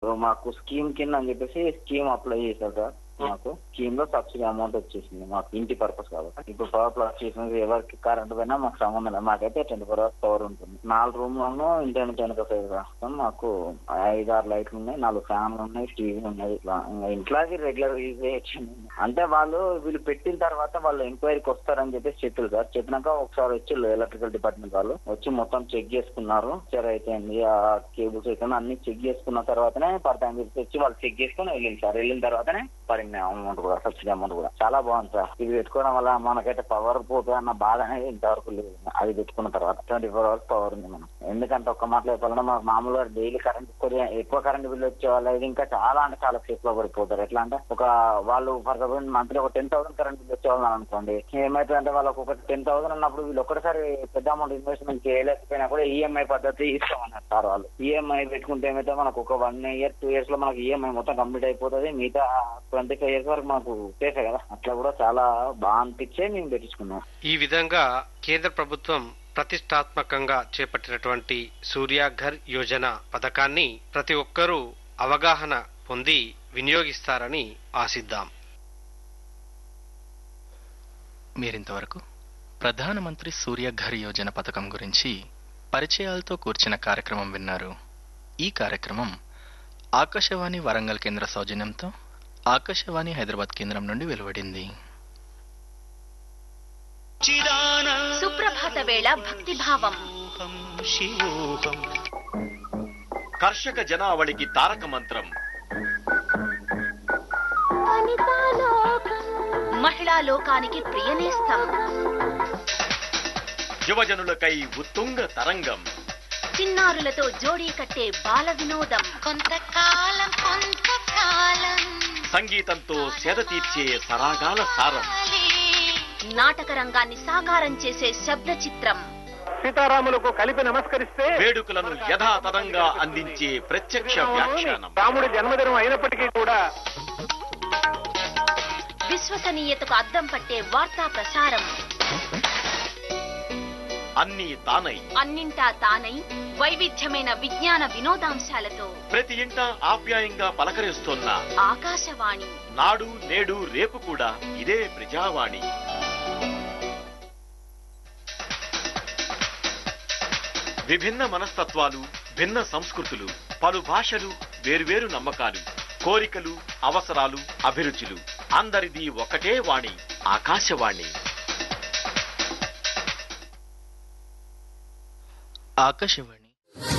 మాకు స్కీమ్ కింద అని చెప్పేసి స్కీమ్ అప్లై చేశారు సార్ మాకు స్కీమ్ లో సబ్సిడీ అమౌంట్ వచ్చేసింది మాకు ఇంటి పర్పస్ కాబట్టి ఇప్పుడు పవర్ ప్లస్ చేసిన ఎవరికి కరెంట్ పోయినా మాకు సంబంధం లేదు మాకైతే ట్వంటీ ఫోర్ అవర్స్ పవర్ ఉంటుంది నాలుగు రూమ్లను ఇంటి వెనక సైడ్ రాస్తాం మాకు ఐదు ఆరు లైట్లు ఉన్నాయి నాలుగు ఫ్యాన్లు ఉన్నాయి టీవీ ఉన్నాయి ఇట్లా ఇంకా ఇంట్లోకి రెగ్యులర్ యూజ్ చేయొచ్చు అంటే వాళ్ళు వీళ్ళు పెట్టిన తర్వాత వాళ్ళు ఎంక్వైరీకి వస్తారని చెప్పేసి చెప్పారు సార్ చెప్పినాక ఒకసారి వచ్చి ఎలక్ట్రికల్ డిపార్ట్మెంట్ వాళ్ళు వచ్చి మొత్తం చెక్ చేసుకున్నారు సరే అయితే ఆ కేబుల్స్ అయితే అన్ని చెక్ చేసుకున్న తర్వాతనే పడతాయని చెప్పి వచ్చి వాళ్ళు చెక్ చేసుకుని వెళ్ళింది సార్ వెళ్ళిన తర్వాతనే పడింది అమౌంట్ కూడా సబ్సిడీ అమౌంట్ కూడా చాలా బాగుంది సార్ ఇది పెట్టుకోవడం వల్ల మనకైతే పవర్ పోతుంది అన్న బాధ అనేది ఇంతవరకు లేదు అది పెట్టుకున్న తర్వాత ట్వంటీ ఫోర్ అవర్స్ పవర్ ఉంది మనం ఎందుకంటే ఒక్క మాటలో చెప్పాలంటే మాకు మామూలుగా డైలీ కరెంట్ కొద్దిగా ఎక్కువ కరెంట్ బిల్ వచ్చే వాళ్ళు ఇది ఇంకా చాలా అంటే చాలా సేఫ్ లో పడిపోతారు ఎట్లా అంటే ఒక వాళ్ళు ఫర్ సపోజ్ మంత్లీ ఒక టెన్ థౌసండ్ కరెంట్ బిల్ వచ్చే వాళ్ళు అనుకోండి ఏమైతుందంటే వాళ్ళకి ఒక టెన్ థౌసండ్ అన్నప్పుడు వీళ్ళు ఒక్కసారి పెద్ద అమౌంట్ ఇన్వెస్ట్మెంట్ చేయలేకపోయినా కూడా ఈఎంఐ పద్ధతి ఇస్తామన్నారు సార్ వాళ్ళు ఈఎంఐ పెట్టుకుంటే ఏమైతే మనకు ఒక వన్ ఇయర్ టూ ఇయర్స్ లో మనకి ఈఎంఐ మొత్తం కంప్లీట్ అయిపోతుంది మిగతా ట్వంటీ ఫైవ్ ఇయర్స్ వరకు మనకు సేఫే కదా అట్లా కూడా చాలా బాగా అనిపించే మేము పెట్టించుకున్నాం ఈ విధంగా కేంద్ర ప్రభుత్వం ప్రతిష్టాత్మకంగా చేపట్టినటువంటి సూర్యాఘర్ యోజన పథకాన్ని ప్రతి ఒక్కరూ అవగాహన పొంది వినియోగిస్తారని ఆశిద్దాం మీరింతవరకు ప్రధానమంత్రి సూర్యఘర్ యోజన పథకం గురించి పరిచయాలతో కూర్చిన కార్యక్రమం విన్నారు ఈ కార్యక్రమం ఆకాశవాణి వరంగల్ కేంద్ర సౌజన్యంతో ఆకాశవాణి హైదరాబాద్ కేంద్రం నుండి వెలువడింది సుప్రభాత వేళ భక్తిభావం కర్షక జనావళికి తారక మంత్రం మహిళా లోకానికి ప్రియనేస్తం యువజనులకై ఉత్తుంగ తరంగం చిన్నారులతో జోడీ కట్టే బాల వినోదం కొంతకాలం కొంతకాలం సంగీతంతో సేద తీర్చే సరాగాల సారం నాటక రంగాన్ని సాకారం చేసే శబ్ద చిత్రం సీతారాములకు కలిపి నమస్కరిస్తే వేడుకలను యథాతథంగా అందించే ప్రత్యక్ష వ్యాఖ్యానం రాముడి జన్మదినం అయినప్పటికీ కూడా విశ్వసనీయతకు అద్దం పట్టే వార్తా ప్రసారం అన్నీ తానై అన్నింటా తానై వైవిధ్యమైన విజ్ఞాన వినోదాంశాలతో ప్రతి ఇంట ఆప్యాయంగా పలకరిస్తున్న ఆకాశవాణి నాడు నేడు రేపు కూడా ఇదే ప్రజావాణి విభిన్న మనస్తత్వాలు భిన్న సంస్కృతులు పలు భాషలు వేర్వేరు నమ్మకాలు కోరికలు అవసరాలు అభిరుచులు అందరిది ఒకటే వాణి ఆకాశవాణి ఆకాశవాణి